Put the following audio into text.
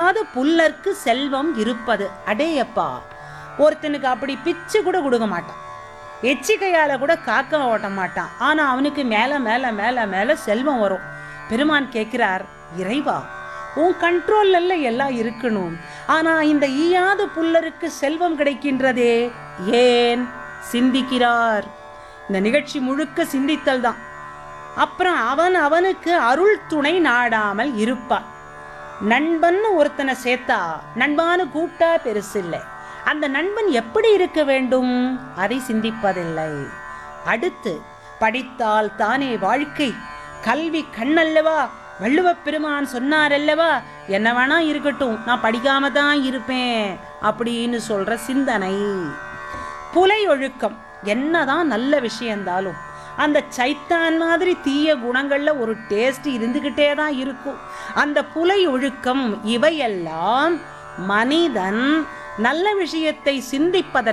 ஈயாது புல்லர்க்கு செல்வம் இருப்பது அடேயப்பா ஒருத்தனுக்கு அப்படி பிச்சு கூட கொடுக்க மாட்டான் எச்சிக்கையால கூட காக்க ஓட்ட மாட்டான் ஆனா அவனுக்கு மேல மேல மேல மேல செல்வம் வரும் பெருமான் கேட்கிறார் இறைவா உன் கண்ட்ரோல்ல எல்லாம் இருக்கணும் ஆனா இந்த ஈயாத புல்லருக்கு செல்வம் கிடைக்கின்றதே ஏன் சிந்திக்கிறார் இந்த நிகழ்ச்சி முழுக்க சிந்தித்தல் தான் அப்புறம் அவன் அவனுக்கு அருள் துணை நாடாமல் இருப்பான் நண்பன்னு ஒருத்தனை சேர்த்தா நண்பான்னு கூப்பிட்டா பெருசில்லை அந்த நண்பன் எப்படி இருக்க வேண்டும் அதை சிந்திப்பதில்லை அடுத்து படித்தால் தானே வாழ்க்கை கல்வி கண்ணல்லவா வள்ளுவப் பெருமான் சொன்னாரல்லவா என்ன வேணா இருக்கட்டும் நான் படிக்காம தான் இருப்பேன் அப்படின்னு சொல்ற சிந்தனை புலை ஒழுக்கம் என்னதான் நல்ல விஷயம் இருந்தாலும் அந்த சைத்தான் மாதிரி தீய குணங்கள்ல ஒரு டேஸ்ட் இருந்துகிட்டே தான் இருக்கும் அந்த புலை ஒழுக்கம் இவையெல்லாம் மனிதன் நல்ல விஷயத்தை சிந்திப்பதற்கு